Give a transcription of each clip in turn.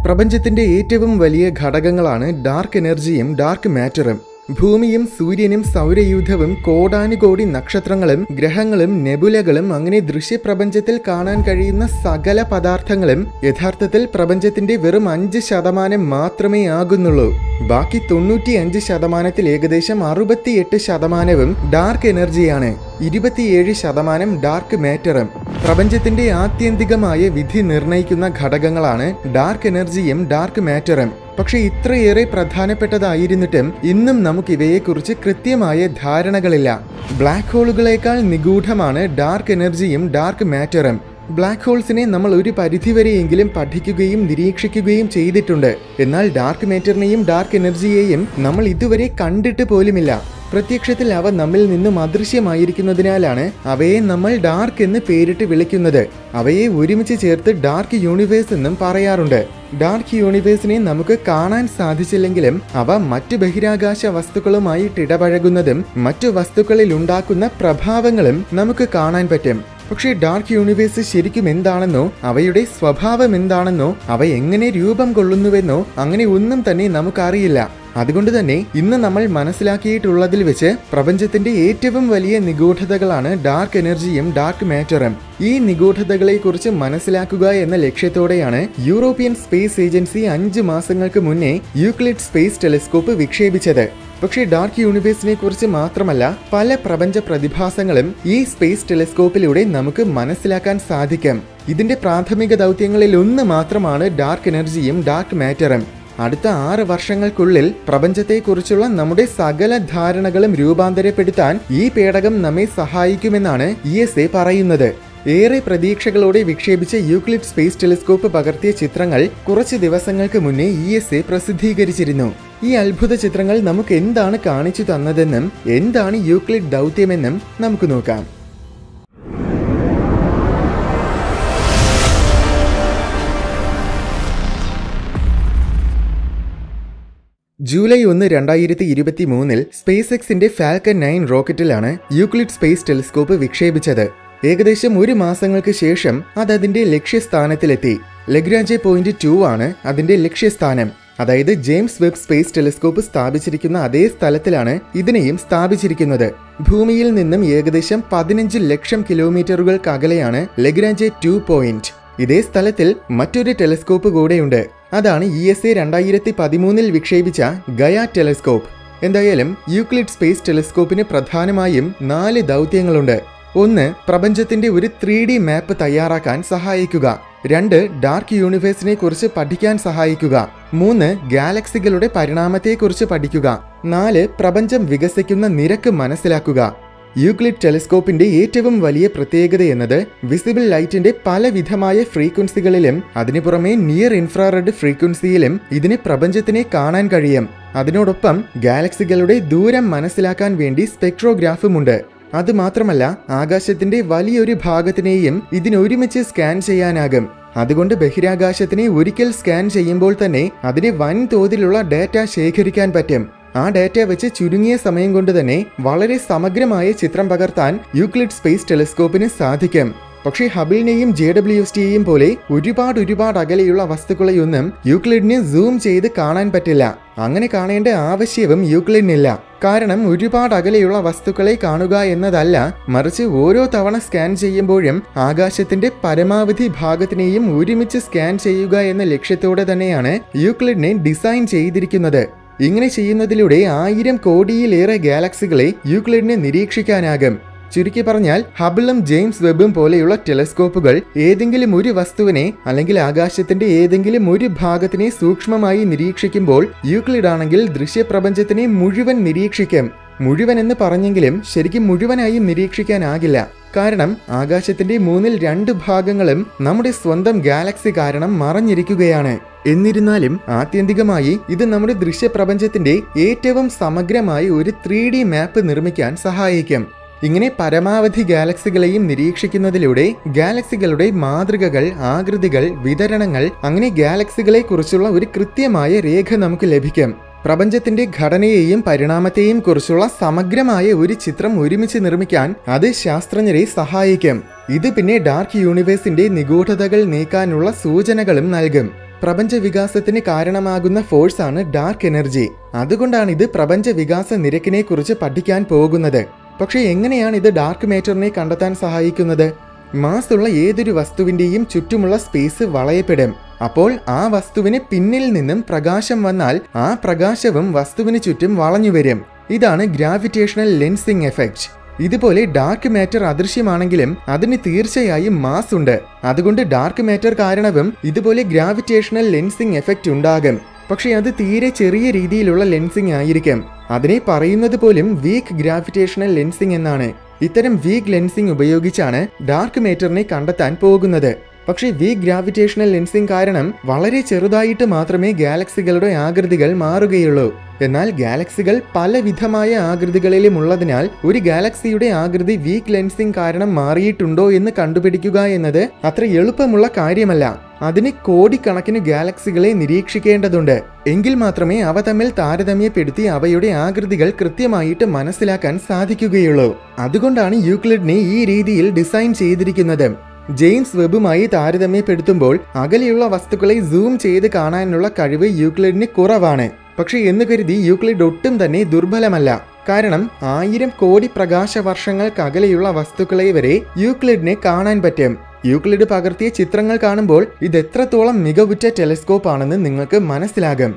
പ്രപഞ്ചത്തിന്റെ ഏറ്റവും വലിയ ഘടകങ്ങളാണ് ഡാർക്ക് എനർജിയും ഡാർക്ക് മാറ്ററും ഭൂമിയും സൂര്യനും സൗരയൂഥവും കോടാനുകോടി നക്ഷത്രങ്ങളും ഗ്രഹങ്ങളും നെബുലകളും അങ്ങനെ ദൃശ്യപ്രപഞ്ചത്തിൽ കാണാൻ കഴിയുന്ന സകല പദാർത്ഥങ്ങളും യഥാർത്ഥത്തിൽ പ്രപഞ്ചത്തിന്റെ വെറും അഞ്ച് ശതമാനം മാത്രമേ ആകുന്നുള്ളൂ ബാക്കി തൊണ്ണൂറ്റി അഞ്ച് ശതമാനത്തിൽ ഏകദേശം അറുപത്തിയെട്ട് ശതമാനവും ഡാർക്ക് എനർജിയാണ് ഇരുപത്തിയേഴ് ശതമാനം ഡാർക്ക് മാറ്ററും പ്രപഞ്ചത്തിന്റെ ആത്യന്തികമായ വിധി നിർണയിക്കുന്ന ഘടകങ്ങളാണ് ഡാർക്ക് എനർജിയും ഡാർക്ക് മാറ്ററും പക്ഷെ ഇത്രയേറെ പ്രധാനപ്പെട്ടതായിരുന്നിട്ടും ഇന്നും നമുക്ക് ഇവയെക്കുറിച്ച് കൃത്യമായ ധാരണകളില്ല ബ്ലാക്ക് ഹോളുകളേക്കാൾ നിഗൂഢമാണ് ഡാർക്ക് എനർജിയും ഡാർക്ക് മാറ്ററും ബ്ലാക്ക് ഹോൾസിനെ നമ്മൾ ഒരു പരിധിവരെയെങ്കിലും പഠിക്കുകയും നിരീക്ഷിക്കുകയും ചെയ്തിട്ടുണ്ട് എന്നാൽ ഡാർക്ക് മാറ്ററിനെയും ഡാർക്ക് എനർജിയെയും നമ്മൾ ഇതുവരെ കണ്ടിട്ട് പോലുമില്ല പ്രത്യക്ഷത്തിൽ അവ നമ്മിൽ നിന്നും അദൃശ്യമായിരിക്കുന്നതിനാലാണ് അവയെ നമ്മൾ ഡാർക്ക് എന്ന് പേരിട്ട് വിളിക്കുന്നത് അവയെ ഒരുമിച്ച് ചേർത്ത് ഡാർക്ക് യൂണിവേഴ്സ് എന്നും പറയാറുണ്ട് ഡാർക്ക് യൂണിവേഴ്സിനെ നമുക്ക് കാണാൻ സാധിച്ചില്ലെങ്കിലും അവ മറ്റു ബഹിരാകാശ വസ്തുക്കളുമായിട്ട് ഇടപഴകുന്നതും മറ്റു വസ്തുക്കളിൽ ഉണ്ടാക്കുന്ന പ്രഭാവങ്ങളും നമുക്ക് കാണാൻ പറ്റും പക്ഷേ ഡാർക്ക് യൂണിവേഴ്സ് ശരിക്കും എന്താണെന്നോ അവയുടെ സ്വഭാവം എന്താണെന്നോ അവ എങ്ങനെ രൂപം കൊള്ളുന്നുവെന്നോ അങ്ങനെ ഒന്നും തന്നെ നമുക്കറിയില്ല അതുകൊണ്ട് തന്നെ ഇന്ന് നമ്മൾ മനസ്സിലാക്കിയിട്ടുള്ളതിൽ വെച്ച് പ്രപഞ്ചത്തിന്റെ ഏറ്റവും വലിയ നിഗൂഢതകളാണ് ഡാർക്ക് എനർജിയും ഡാർക്ക് മാറ്ററും ഈ നിഗൂഢതകളെ കുറിച്ച് മനസ്സിലാക്കുക എന്ന ലക്ഷ്യത്തോടെയാണ് യൂറോപ്യൻ സ്പേസ് ഏജൻസി അഞ്ച് മാസങ്ങൾക്ക് മുന്നേ യൂക്ലിഡ് സ്പേസ് ടെലിസ്കോപ്പ് വിക്ഷേപിച്ചത് പക്ഷേ ഡാർക്ക് യൂണിവേഴ്സിനെ കുറിച്ച് മാത്രമല്ല പല പ്രപഞ്ച പ്രതിഭാസങ്ങളും ഈ സ്പേസ് ടെലിസ്കോപ്പിലൂടെ നമുക്ക് മനസ്സിലാക്കാൻ സാധിക്കും ഇതിന്റെ പ്രാഥമിക ദൗത്യങ്ങളിൽ ഒന്ന് മാത്രമാണ് ഡാർക്ക് എനർജിയും ഡാർക്ക് മാറ്ററും അടുത്ത ആറ് വർഷങ്ങൾക്കുള്ളിൽ പ്രപഞ്ചത്തെക്കുറിച്ചുള്ള നമ്മുടെ സകല ധാരണകളും രൂപാന്തരപ്പെടുത്താൻ ഈ പേടകം നമ്മെ സഹായിക്കുമെന്നാണ് ഇ എസ് എ പറയുന്നത് ഏറെ പ്രതീക്ഷകളോടെ വിക്ഷേപിച്ച യൂക്ലിഡ് സ്പേസ് ടെലിസ്കോപ്പ് പകർത്തിയ ചിത്രങ്ങൾ കുറച്ച് ദിവസങ്ങൾക്ക് മുന്നേ ഇ എസ് എ പ്രസിദ്ധീകരിച്ചിരുന്നു ഈ അത്ഭുത ചിത്രങ്ങൾ നമുക്ക് എന്താണ് കാണിച്ചു തന്നതെന്നും എന്താണ് യൂക്ലിഡ് ദൗത്യമെന്നും നമുക്ക് നോക്കാം ജൂലൈ ഒന്ന് രണ്ടായിരത്തി ഇരുപത്തി മൂന്നിൽ സ്പേസ് എക്സിന്റെ ഫാൽക്കൺ നയൻ റോക്കറ്റിലാണ് യൂക്ലിഡ് സ്പേസ് ടെലിസ്കോപ്പ് വിക്ഷേപിച്ചത് ഏകദേശം ഒരു മാസങ്ങൾക്ക് ശേഷം അത് അതിന്റെ ലക്ഷ്യസ്ഥാനത്തിലെത്തി ലഗ്രാഞ്ചെ പോയിന്റ് ടു ആണ് അതിന്റെ ലക്ഷ്യസ്ഥാനം അതായത് ജെയിംസ് വെബ് സ്പേസ് ടെലിസ്കോപ്പ് സ്ഥാപിച്ചിരിക്കുന്ന അതേ സ്ഥലത്തിലാണ് ഇതിനെയും സ്ഥാപിച്ചിരിക്കുന്നത് ഭൂമിയിൽ നിന്നും ഏകദേശം പതിനഞ്ച് ലക്ഷം കിലോമീറ്ററുകൾക്ക് അകലെയാണ് ലഗ്രാഞ്ചെ ടു പോയിന്റ് ഇതേ സ്ഥലത്തിൽ മറ്റൊരു ടെലിസ്കോപ്പ് കൂടെയുണ്ട് അതാണ് ഇ എസ് എ രണ്ടായിരത്തി പതിമൂന്നിൽ വിക്ഷേപിച്ച ഗയ ടെലിസ്കോപ്പ് എന്തായാലും യൂക്ലിഡ് സ്പേസ് ടെലിസ്കോപ്പിന് പ്രധാനമായും നാല് ദൗത്യങ്ങളുണ്ട് ഒന്ന് പ്രപഞ്ചത്തിന്റെ ഒരു ത്രീ ഡി മാപ്പ് തയ്യാറാക്കാൻ സഹായിക്കുക രണ്ട് ഡാർക്ക് യൂണിവേഴ്സിനെ കുറിച്ച് പഠിക്കാൻ സഹായിക്കുക മൂന്ന് ഗാലക്സികളുടെ പരിണാമത്തെക്കുറിച്ച് പഠിക്കുക നാല് പ്രപഞ്ചം വികസിക്കുന്ന നിരക്ക് മനസ്സിലാക്കുക യൂക്ലിഡ് ടെലിസ്കോപ്പിന്റെ ഏറ്റവും വലിയ പ്രത്യേകത എന്നത് വിസിബിൾ ലൈറ്റിന്റെ പല വിധമായ ഫ്രീക്വൻസികളിലും അതിനു പുറമെ നിയർ ഇൻഫ്രാറെഡ് ഫ്രീക്വൻസിയിലും ഇതിന് പ്രപഞ്ചത്തിനെ കാണാൻ കഴിയും അതിനോടൊപ്പം ഗാലക്സികളുടെ ദൂരം മനസ്സിലാക്കാൻ വേണ്ടി സ്പെക്ട്രോഗ്രാഫുമുണ്ട് അതുമാത്രമല്ല ആകാശത്തിന്റെ വലിയൊരു ഭാഗത്തിനെയും ഇതിനൊരുമിച്ച് സ്കാൻ ചെയ്യാനാകും അതുകൊണ്ട് ബഹിരാകാശത്തിനെ ഒരിക്കൽ സ്കാൻ ചെയ്യുമ്പോൾ തന്നെ അതിന് വൻതോതിലുള്ള ഡാറ്റ ശേഖരിക്കാൻ പറ്റും ആ ഡാറ്റ വെച്ച് ചുരുങ്ങിയ സമയം കൊണ്ട് തന്നെ വളരെ സമഗ്രമായ ചിത്രം പകർത്താൻ യൂക്ലിഡ് സ്പേസ് ടെലിസ്കോപ്പിന് സാധിക്കും പക്ഷേ ഹബിളിനെയും ജെ ഡബ്ല്യു എസ് ടിയെയും പോലെ ഒരുപാട് ഒരുപാട് അകലെയുള്ള വസ്തുക്കളെയൊന്നും യൂക്ലിഡിന് സൂം ചെയ്ത് കാണാൻ പറ്റില്ല അങ്ങനെ കാണേണ്ട ആവശ്യവും യൂക്ലിഡിനില്ല കാരണം ഒരുപാട് അകലെയുള്ള വസ്തുക്കളെ കാണുക എന്നതല്ല മറിച്ച് ഓരോ തവണ സ്കാൻ ചെയ്യുമ്പോഴും ആകാശത്തിന്റെ പരമാവധി ഭാഗത്തിനെയും ഒരുമിച്ച് സ്കാൻ ചെയ്യുക എന്ന ലക്ഷ്യത്തോടെ തന്നെയാണ് യൂക്ലിഡിനെ ഡിസൈൻ ചെയ്തിരിക്കുന്നത് ഇങ്ങനെ ചെയ്യുന്നതിലൂടെ ആയിരം കോടിയിലേറെ ഗാലക്സികളെ യൂക്ലിഡിന് നിരീക്ഷിക്കാനാകും ചുരുക്കി പറഞ്ഞാൽ ഹബിളും ജെയിംസ് വെബും പോലെയുള്ള ടെലസ്കോപ്പുകൾ ഏതെങ്കിലും ഒരു വസ്തുവിനെ അല്ലെങ്കിൽ ആകാശത്തിന്റെ ഏതെങ്കിലും ഒരു ഭാഗത്തിനെ സൂക്ഷ്മമായി നിരീക്ഷിക്കുമ്പോൾ യൂക്ലിഡ് ആണെങ്കിൽ ദൃശ്യപ്രപഞ്ചത്തിനെ മുഴുവൻ നിരീക്ഷിക്കും മുഴുവൻ എന്ന് പറഞ്ഞെങ്കിലും ശരിക്കും മുഴുവനായും നിരീക്ഷിക്കാനാകില്ല കാരണം ആകാശത്തിന്റെ മൂന്നിൽ രണ്ട് ഭാഗങ്ങളും നമ്മുടെ സ്വന്തം ഗാലക്സി കാരണം മറഞ്ഞിരിക്കുകയാണ് എന്നിരുന്നാലും ആത്യന്തികമായി ഇത് നമ്മുടെ ദൃശ്യപ്രപഞ്ചത്തിന്റെ ഏറ്റവും സമഗ്രമായ ഒരു ത്രീ മാപ്പ് നിർമ്മിക്കാൻ സഹായിക്കും ഇങ്ങനെ പരമാവധി ഗാലക്സികളെയും നിരീക്ഷിക്കുന്നതിലൂടെ ഗാലക്സികളുടെ മാതൃകകൾ ആകൃതികൾ വിതരണങ്ങൾ അങ്ങനെ ഗാലക്സികളെ കുറിച്ചുള്ള ഒരു കൃത്യമായ രേഖ നമുക്ക് ലഭിക്കും പ്രപഞ്ചത്തിന്റെ ഘടനയെയും പരിണാമത്തെയും കുറിച്ചുള്ള സമഗ്രമായ ഒരു ചിത്രം ഒരുമിച്ച് നിർമ്മിക്കാൻ അത് ശാസ്ത്രജ്ഞരെ സഹായിക്കും ഇത് പിന്നെ ഡാർക്ക് യൂണിവേഴ്സിന്റെ നിഗൂഢതകൾ നീക്കാനുള്ള സൂചനകളും നൽകും പ്രപഞ്ച വികാസത്തിന് കാരണമാകുന്ന ഫോഴ്സാണ് ഡാർക്ക് എനർജി അതുകൊണ്ടാണ് ഇത് പ്രപഞ്ച വികാസ നിരക്കിനെ കുറിച്ച് പഠിക്കാൻ പോകുന്നത് പക്ഷേ എങ്ങനെയാണ് ഇത് ഡാർക്ക് മാറ്ററിനെ കണ്ടെത്താൻ സഹായിക്കുന്നത് മാസ് ഉള്ള ഏതൊരു വസ്തുവിന്റെയും ചുറ്റുമുള്ള സ്പേസ് വളയപ്പെടും അപ്പോൾ ആ വസ്തുവിന് പിന്നിൽ നിന്നും പ്രകാശം വന്നാൽ ആ പ്രകാശവും വസ്തുവിന് ചുറ്റും വളഞ്ഞു വരും ഇതാണ് ഗ്രാവിറ്റേഷണൽ ലെൻസിംഗ് എഫക്റ്റ് ഇതുപോലെ ഡാർക്ക് മാറ്റർ അദൃശ്യമാണെങ്കിലും അതിന് തീർച്ചയായും മാസ് ഉണ്ട് അതുകൊണ്ട് ഡാർക്ക് മാറ്റർ കാരണവും ഇതുപോലെ ഗ്രാവിറ്റേഷണൽ ലെൻസിംഗ് എഫക്റ്റ് ഉണ്ടാകും പക്ഷേ അത് തീരെ ചെറിയ രീതിയിലുള്ള ലെൻസിംഗ് ആയിരിക്കും അതിനെ പറയുന്നത് പോലും വീക്ക് ഗ്രാവിറ്റേഷണൽ ലെൻസിംഗ് എന്നാണ് ഇത്തരം വീക്ക് ലെൻസിംഗ് ഉപയോഗിച്ചാണ് ഡാർക്ക് മാറ്ററിനെ കണ്ടെത്താൻ പോകുന്നത് പക്ഷേ വീക്ക് ഗ്രാവിറ്റേഷണൽ ലെൻസിംഗ് കാരണം വളരെ ചെറുതായിട്ട് മാത്രമേ ഗാലക്സികളുടെ ആകൃതികൾ മാറുകയുള്ളൂ എന്നാൽ ഗാലക്സികൾ പല വിധമായ ആകൃതികളിലും ഉള്ളതിനാൽ ഒരു ഗാലക്സിയുടെ ആകൃതി വീക്ക് ലെൻസിംഗ് കാരണം മാറിയിട്ടുണ്ടോ എന്ന് കണ്ടുപിടിക്കുക എന്നത് അത്ര എളുപ്പമുള്ള കാര്യമല്ല അതിന് കോടിക്കണക്കിന് ഗാലക്സികളെ നിരീക്ഷിക്കേണ്ടതുണ്ട് എങ്കിൽ മാത്രമേ അവ തമ്മിൽ താരതമ്യപ്പെടുത്തി അവയുടെ ആകൃതികൾ കൃത്യമായിട്ട് മനസ്സിലാക്കാൻ സാധിക്കുകയുള്ളൂ അതുകൊണ്ടാണ് യൂക്ലിഡിനെ ഈ രീതിയിൽ ഡിസൈൻ ചെയ്തിരിക്കുന്നത് ജെയിംസ് വെബുമായി താരതമ്യപ്പെടുത്തുമ്പോൾ അകലെയുള്ള വസ്തുക്കളെ സൂം ചെയ്ത് കാണാനുള്ള കഴിവ് യൂക്ലിഡിന് കുറവാണ് പക്ഷേ എന്ന് കരുതി യൂക്ലിഡ് ഒട്ടും തന്നെ ദുർബലമല്ല കാരണം ആയിരം കോടി പ്രകാശ വർഷങ്ങൾക്കകലെയുള്ള വസ്തുക്കളെ വരെ യൂക്ലിഡിനെ കാണാൻ പറ്റും യൂക്ലിഡ് പകർത്തിയ ചിത്രങ്ങൾ കാണുമ്പോൾ ഇത് എത്രത്തോളം മികവുറ്റ ടെലിസ്കോപ്പ് ആണെന്ന് നിങ്ങൾക്ക് മനസ്സിലാകും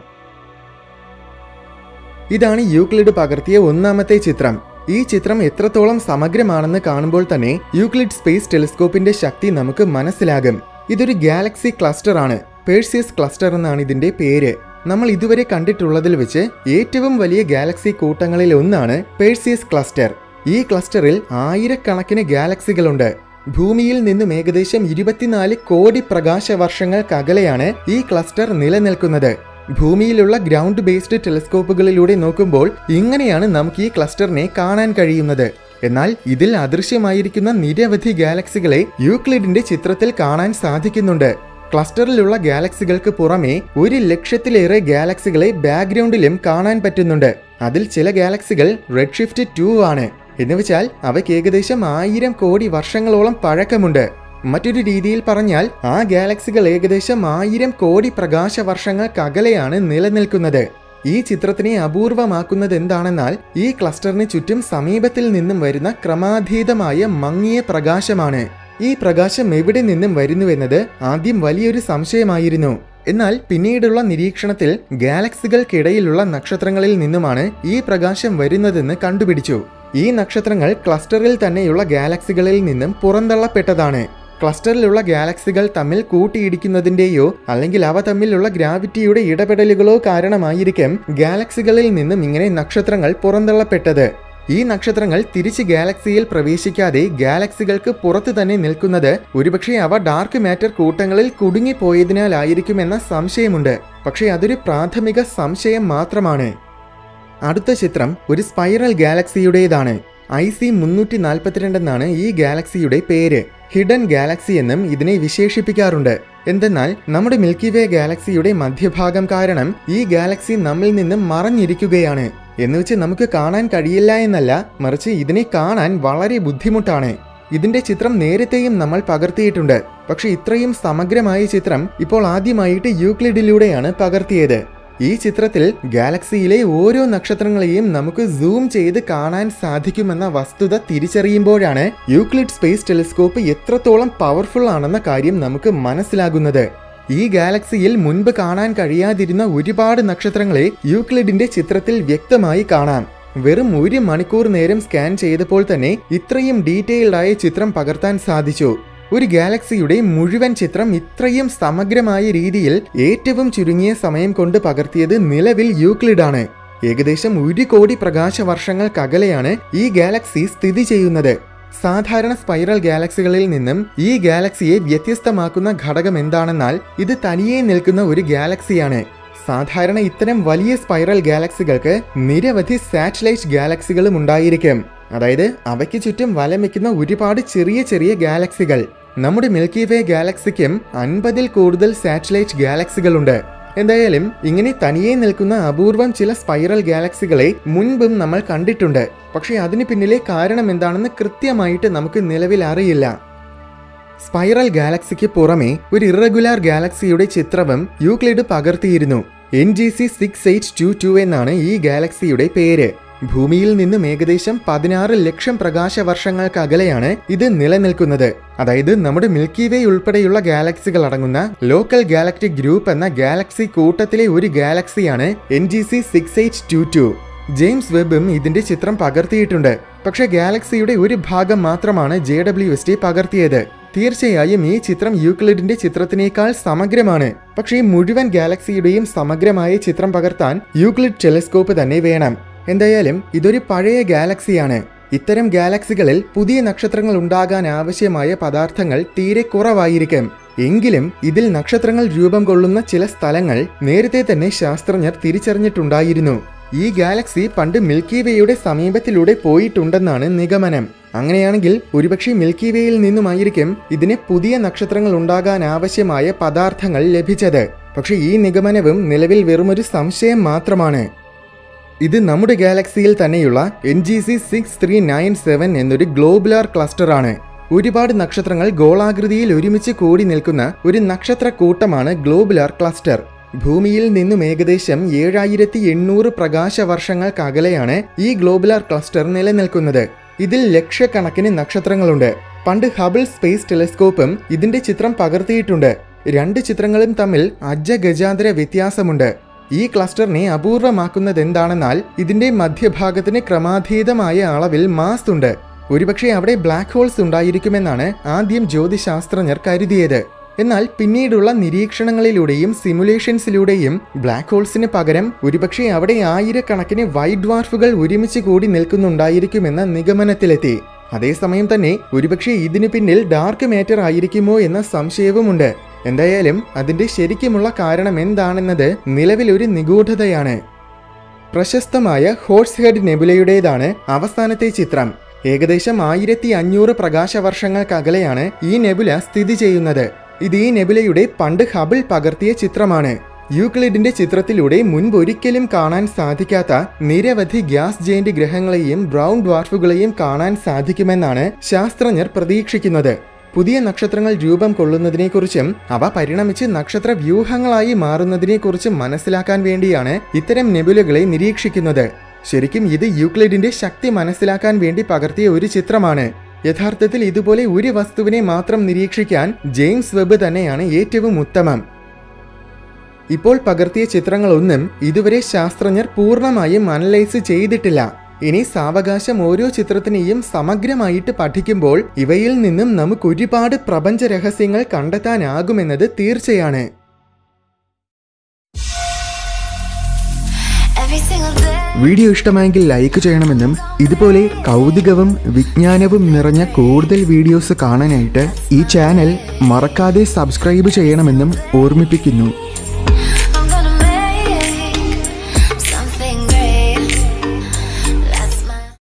ഇതാണ് യൂക്ലിഡ് പകർത്തിയ ഒന്നാമത്തെ ചിത്രം ഈ ചിത്രം എത്രത്തോളം സമഗ്രമാണെന്ന് കാണുമ്പോൾ തന്നെ യൂക്ലിഡ് സ്പേസ് ടെലിസ്കോപ്പിന്റെ ശക്തി നമുക്ക് മനസ്സിലാകും ഇതൊരു ഗാലക്സി ക്ലസ്റ്റർ ആണ് പേഴ്സിയസ് ക്ലസ്റ്റർ എന്നാണ് ഇതിന്റെ പേര് നമ്മൾ ഇതുവരെ കണ്ടിട്ടുള്ളതിൽ വെച്ച് ഏറ്റവും വലിയ ഗാലക്സി കൂട്ടങ്ങളിൽ ഒന്നാണ് പേഴ്സിയസ് ക്ലസ്റ്റർ ഈ ക്ലസ്റ്ററിൽ ആയിരക്കണക്കിന് ഗാലക്സികളുണ്ട് ഭൂമിയിൽ നിന്നും ഏകദേശം ഇരുപത്തിനാല് കോടി പ്രകാശ വർഷങ്ങൾക്കകലെയാണ് ഈ ക്ലസ്റ്റർ നിലനിൽക്കുന്നത് ഭൂമിയിലുള്ള ഗ്രൗണ്ട് ബേസ്ഡ് ടെലിസ്കോപ്പുകളിലൂടെ നോക്കുമ്പോൾ ഇങ്ങനെയാണ് നമുക്ക് ഈ ക്ലസ്റ്ററിനെ കാണാൻ കഴിയുന്നത് എന്നാൽ ഇതിൽ അദൃശ്യമായിരിക്കുന്ന നിരവധി ഗാലക്സികളെ യൂക്ലിഡിന്റെ ചിത്രത്തിൽ കാണാൻ സാധിക്കുന്നുണ്ട് ക്ലസ്റ്ററിലുള്ള ഗാലക്സികൾക്ക് പുറമെ ഒരു ലക്ഷത്തിലേറെ ഗാലക്സികളെ ബാക്ക്ഗ്രൗണ്ടിലും കാണാൻ പറ്റുന്നുണ്ട് അതിൽ ചില ഗാലക്സികൾ റെഡ് ഷിഫ്റ്റ് ടു ആണ് എന്നുവെച്ചാൽ അവയ്ക്ക് ഏകദേശം ആയിരം കോടി വർഷങ്ങളോളം പഴക്കമുണ്ട് മറ്റൊരു രീതിയിൽ പറഞ്ഞാൽ ആ ഗാലക്സികൾ ഏകദേശം ആയിരം കോടി പ്രകാശ വർഷങ്ങൾക്കകലെയാണ് നിലനിൽക്കുന്നത് ഈ ചിത്രത്തിനെ അപൂർവമാക്കുന്നത് എന്താണെന്നാൽ ഈ ക്ലസ്റ്ററിന് ചുറ്റും സമീപത്തിൽ നിന്നും വരുന്ന ക്രമാതീതമായ മങ്ങിയ പ്രകാശമാണ് ഈ പ്രകാശം എവിടെ നിന്നും വരുന്നുവെന്നത് ആദ്യം വലിയൊരു സംശയമായിരുന്നു എന്നാൽ പിന്നീടുള്ള നിരീക്ഷണത്തിൽ ഗാലക്സികൾക്കിടയിലുള്ള നക്ഷത്രങ്ങളിൽ നിന്നുമാണ് ഈ പ്രകാശം വരുന്നതെന്ന് കണ്ടുപിടിച്ചു ഈ നക്ഷത്രങ്ങൾ ക്ലസ്റ്ററിൽ തന്നെയുള്ള ഗാലക്സികളിൽ നിന്നും പുറന്തള്ളപ്പെട്ടതാണ് ക്ലസ്റ്ററിലുള്ള ഗാലക്സികൾ തമ്മിൽ കൂട്ടിയിടിക്കുന്നതിന്റെയോ അല്ലെങ്കിൽ അവ തമ്മിലുള്ള ഗ്രാവിറ്റിയുടെ ഇടപെടലുകളോ കാരണമായിരിക്കും ഗാലക്സികളിൽ നിന്നും ഇങ്ങനെ നക്ഷത്രങ്ങൾ പുറന്തള്ളപ്പെട്ടത് ഈ നക്ഷത്രങ്ങൾ തിരിച്ച് ഗാലക്സിയിൽ പ്രവേശിക്കാതെ ഗാലക്സികൾക്ക് പുറത്ത് തന്നെ നിൽക്കുന്നത് ഒരുപക്ഷെ അവ ഡാർക്ക് മാറ്റർ കൂട്ടങ്ങളിൽ കുടുങ്ങിപ്പോയതിനാലായിരിക്കുമെന്ന സംശയമുണ്ട് പക്ഷേ അതൊരു പ്രാഥമിക സംശയം മാത്രമാണ് അടുത്ത ചിത്രം ഒരു സ്പൈറൽ ഗാലക്സിയുടേതാണ് ഐ സി മുന്നൂറ്റി നാൽപ്പത്തിരണ്ട് എന്നാണ് ഈ ഗാലക്സിയുടെ പേര് ഹിഡൻ ഗാലക്സി എന്നും ഇതിനെ വിശേഷിപ്പിക്കാറുണ്ട് എന്തെന്നാൽ നമ്മുടെ മിൽക്കി വേ ഗാലക്സിയുടെ മധ്യഭാഗം കാരണം ഈ ഗാലക്സി നമ്മിൽ നിന്നും മറഞ്ഞിരിക്കുകയാണ് എന്നുവെച്ച് നമുക്ക് കാണാൻ കഴിയില്ല എന്നല്ല മറിച്ച് ഇതിനെ കാണാൻ വളരെ ബുദ്ധിമുട്ടാണ് ഇതിന്റെ ചിത്രം നേരത്തെയും നമ്മൾ പകർത്തിയിട്ടുണ്ട് പക്ഷെ ഇത്രയും സമഗ്രമായ ചിത്രം ഇപ്പോൾ ആദ്യമായിട്ട് യൂക്ലിഡിലൂടെയാണ് പകർത്തിയത് ഈ ചിത്രത്തിൽ ഗാലക്സിയിലെ ഓരോ നക്ഷത്രങ്ങളെയും നമുക്ക് സൂം ചെയ്ത് കാണാൻ സാധിക്കുമെന്ന വസ്തുത തിരിച്ചറിയുമ്പോഴാണ് യൂക്ലിഡ് സ്പേസ് ടെലിസ്കോപ്പ് എത്രത്തോളം പവർഫുൾ ആണെന്ന കാര്യം നമുക്ക് മനസ്സിലാകുന്നത് ഈ ഗാലക്സിയിൽ മുൻപ് കാണാൻ കഴിയാതിരുന്ന ഒരുപാട് നക്ഷത്രങ്ങളെ യൂക്ലിഡിന്റെ ചിത്രത്തിൽ വ്യക്തമായി കാണാം വെറും ഒരു മണിക്കൂർ നേരം സ്കാൻ ചെയ്തപ്പോൾ തന്നെ ഇത്രയും ഡീറ്റെയിൽഡ് ആയ ചിത്രം പകർത്താൻ സാധിച്ചു ഒരു ഗാലക്സിയുടെ മുഴുവൻ ചിത്രം ഇത്രയും സമഗ്രമായ രീതിയിൽ ഏറ്റവും ചുരുങ്ങിയ സമയം കൊണ്ട് പകർത്തിയത് നിലവിൽ യൂക്ലിഡാണ് ഏകദേശം ഒരു കോടി പ്രകാശ വർഷങ്ങൾക്കകലെയാണ് ഈ ഗാലക്സി സ്ഥിതി ചെയ്യുന്നത് സാധാരണ സ്പൈറൽ ഗാലക്സികളിൽ നിന്നും ഈ ഗാലക്സിയെ വ്യത്യസ്തമാക്കുന്ന ഘടകം എന്താണെന്നാൽ ഇത് തനിയെ നിൽക്കുന്ന ഒരു ഗാലക്സിയാണ് സാധാരണ ഇത്തരം വലിയ സ്പൈറൽ ഗാലക്സികൾക്ക് നിരവധി സാറ്റലൈറ്റ് ഗാലക്സികളും ഉണ്ടായിരിക്കും അതായത് അവയ്ക്ക് ചുറ്റും വലം വയ്ക്കുന്ന ഒരുപാട് ചെറിയ ചെറിയ ഗാലക്സികൾ നമ്മുടെ മിൽക്കി വേ ഗാലക്സിക്കും അൻപതിൽ കൂടുതൽ സാറ്റലൈറ്റ് ഗാലക്സികളുണ്ട് എന്തായാലും ഇങ്ങനെ തനിയെ നിൽക്കുന്ന അപൂർവം ചില സ്പൈറൽ ഗാലക്സികളെ മുൻപും നമ്മൾ കണ്ടിട്ടുണ്ട് പക്ഷേ അതിന് പിന്നിലെ കാരണം എന്താണെന്ന് കൃത്യമായിട്ട് നമുക്ക് നിലവിൽ അറിയില്ല സ്പൈറൽ ഗാലക്സിക്ക് പുറമെ ഒരു ഇറഗുലാർ ഗാലക്സിയുടെ ചിത്രവും യൂക്ലിഡ് പകർത്തിയിരുന്നു N G C six eight two two എന്നാണ് ഈ ഗാലക്സിയുടെ പേര് ഭൂമിയിൽ നിന്നും ഏകദേശം പതിനാറ് ലക്ഷം പ്രകാശ വർഷങ്ങൾക്കകലെയാണ് ഇത് നിലനിൽക്കുന്നത് അതായത് നമ്മുടെ മിൽക്കി വേ ഉൾപ്പെടെയുള്ള ഗാലക്സികൾ അടങ്ങുന്ന ലോക്കൽ ഗാലക്ടിക് ഗ്രൂപ്പ് എന്ന ഗാലക്സി കൂട്ടത്തിലെ ഒരു ഗാലക്സിയാണ് N G C six eight two two James വെബും ഇതിന്റെ ചിത്രം പകർത്തിയിട്ടുണ്ട് പക്ഷേ ഗാലക്സിയുടെ ഒരു ഭാഗം മാത്രമാണ് ജെ ഡബ്ല്യു എസ് ടി പകർത്തിയത് തീർച്ചയായും ഈ ചിത്രം യൂക്ലിഡിന്റെ ചിത്രത്തിനേക്കാൾ സമഗ്രമാണ് പക്ഷേ ഈ മുഴുവൻ ഗാലക്സിയുടെയും സമഗ്രമായ ചിത്രം പകർത്താൻ യൂക്ലിഡ് ടെലിസ്കോപ്പ് തന്നെ വേണം എന്തായാലും ഇതൊരു പഴയ ഗാലക്സിയാണ് ഇത്തരം ഗാലക്സികളിൽ പുതിയ നക്ഷത്രങ്ങൾ ഉണ്ടാകാൻ ആവശ്യമായ പദാർത്ഥങ്ങൾ തീരെ കുറവായിരിക്കും എങ്കിലും ഇതിൽ നക്ഷത്രങ്ങൾ രൂപം കൊള്ളുന്ന ചില സ്ഥലങ്ങൾ നേരത്തെ തന്നെ ശാസ്ത്രജ്ഞർ തിരിച്ചറിഞ്ഞിട്ടുണ്ടായിരുന്നു ഈ ഗാലക്സി പണ്ട് മിൽക്കി വേയുടെ സമീപത്തിലൂടെ പോയിട്ടുണ്ടെന്നാണ് നിഗമനം അങ്ങനെയാണെങ്കിൽ ഒരുപക്ഷെ മിൽക്കി വേയിൽ നിന്നുമായിരിക്കും ഇതിന് പുതിയ നക്ഷത്രങ്ങൾ ഉണ്ടാകാൻ ആവശ്യമായ പദാർത്ഥങ്ങൾ ലഭിച്ചത് പക്ഷേ ഈ നിഗമനവും നിലവിൽ വെറുമൊരു സംശയം മാത്രമാണ് ഇത് നമ്മുടെ ഗാലക്സിയിൽ തന്നെയുള്ള N G C six three nine seven എന്നൊരു ഗ്ലോബുലാർ ക്ലസ്റ്ററാണ് ഒരുപാട് നക്ഷത്രങ്ങൾ ഗോളാകൃതിയിൽ ഒരുമിച്ച് കൂടി നിൽക്കുന്ന ഒരു നക്ഷത്ര കൂട്ടമാണ് ഗ്ലോബുലാർ ക്ലസ്റ്റർ ഭൂമിയിൽ നിന്നും ഏകദേശം ഏഴായിരത്തി എണ്ണൂറ് പ്രകാശ വർഷങ്ങൾക്കകലെയാണ് ഈ ഗ്ലോബുലാർ ക്ലസ്റ്റർ നിലനിൽക്കുന്നത് ഇതിൽ ലക്ഷക്കണക്കിന് നക്ഷത്രങ്ങളുണ്ട് പണ്ട് ഹബിൾ സ്പേസ് ടെലിസ്കോപ്പും ഇതിന്റെ ചിത്രം പകർത്തിയിട്ടുണ്ട് രണ്ട് ചിത്രങ്ങളും തമ്മിൽ അജഗജാന്തര വ്യത്യാസമുണ്ട് ഈ ക്ലസ്റ്ററിനെ അപൂർവമാക്കുന്നത് എന്താണെന്നാൽ ഇതിന്റെ മധ്യഭാഗത്തിന് ക്രമാതീതമായ അളവിൽ മാസ് ഉണ്ട് ഒരുപക്ഷെ അവിടെ ബ്ലാക്ക് ഹോൾസ് ഉണ്ടായിരിക്കുമെന്നാണ് ആദ്യം ജ്യോതിശാസ്ത്രജ്ഞർ കരുതിയത് എന്നാൽ പിന്നീടുള്ള നിരീക്ഷണങ്ങളിലൂടെയും സിമുലേഷൻസിലൂടെയും ബ്ലാക്ക് ഹോൾസിന് പകരം ഒരുപക്ഷെ അവിടെ ആയിരക്കണക്കിന് വൈറ്റ് ഡ്വാർഫുകൾ ഒരുമിച്ച് കൂടി നിൽക്കുന്നുണ്ടായിരിക്കുമെന്ന നിഗമനത്തിലെത്തി അതേസമയം തന്നെ ഒരുപക്ഷെ ഇതിനു പിന്നിൽ ഡാർക്ക് മാറ്റർ ആയിരിക്കുമോ എന്ന സംശയവുമുണ്ട് എന്തായാലും അതിന്റെ ശരിക്കുമുള്ള കാരണം എന്താണെന്നത് നിലവിലൊരു നിഗൂഢതയാണ് പ്രശസ്തമായ ഹോഴ്സ് ഹെഡ് നെബുലയുടേതാണ് അവസാനത്തെ ചിത്രം ഏകദേശം ആയിരത്തി അഞ്ഞൂറ് പ്രകാശ വർഷങ്ങൾക്കകലെയാണ് ഈ നെബുല സ്ഥിതി ചെയ്യുന്നത് ഇത് ഈ നെബുലയുടെ പണ്ട് ഹബിൾ പകർത്തിയ ചിത്രമാണ് യൂക്ലിഡിന്റെ ചിത്രത്തിലൂടെ മുൻപൊരിക്കലും കാണാൻ സാധിക്കാത്ത നിരവധി ഗ്യാസ് ജെയിന്റ് ഗ്രഹങ്ങളെയും ബ്രൗൺ ഡ്വാർഫുകളെയും കാണാൻ സാധിക്കുമെന്നാണ് ശാസ്ത്രജ്ഞർ പ്രതീക്ഷിക്കുന്നത് പുതിയ നക്ഷത്രങ്ങൾ രൂപം കൊള്ളുന്നതിനെക്കുറിച്ചും അവ പരിണമിച്ച് നക്ഷത്ര വ്യൂഹങ്ങളായി മാറുന്നതിനെക്കുറിച്ചും മനസ്സിലാക്കാൻ വേണ്ടിയാണ് ഇത്തരം നെബുലകളെ നിരീക്ഷിക്കുന്നത് ശരിക്കും ഇത് യൂക്ലിഡിന്റെ ശക്തി മനസ്സിലാക്കാൻ വേണ്ടി പകർത്തിയ ഒരു ചിത്രമാണ് യഥാർത്ഥത്തിൽ ഇതുപോലെ ഒരു വസ്തുവിനെ മാത്രം നിരീക്ഷിക്കാൻ ജെയിംസ് വെബ് തന്നെയാണ് ഏറ്റവും ഉത്തമം ഇപ്പോൾ പകർത്തിയ ചിത്രങ്ങളൊന്നും ഇതുവരെ ശാസ്ത്രജ്ഞർ പൂർണ്ണമായും അനലൈസ് ചെയ്തിട്ടില്ല ഇനി സാവകാശം ഓരോ ചിത്രത്തിനെയും സമഗ്രമായിട്ട് പഠിക്കുമ്പോൾ ഇവയിൽ നിന്നും നമുക്ക് ഒരുപാട് പ്രപഞ്ച രഹസ്യങ്ങൾ കണ്ടെത്താനാകുമെന്നത് തീർച്ചയാണ് Every single day. വീഡിയോ ഇഷ്ടമായെങ്കിൽ ലൈക്ക് ചെയ്യണമെന്നും ഇതുപോലെ കൗതുകവും വിജ്ഞാനവും നിറഞ്ഞ കൂടുതൽ വീഡിയോസ് കാണാനായിട്ട് ഈ ചാനൽ മറക്കാതെ സബ്സ്ക്രൈബ് ചെയ്യണമെന്നും ഓർമ്മിപ്പിക്കുന്നു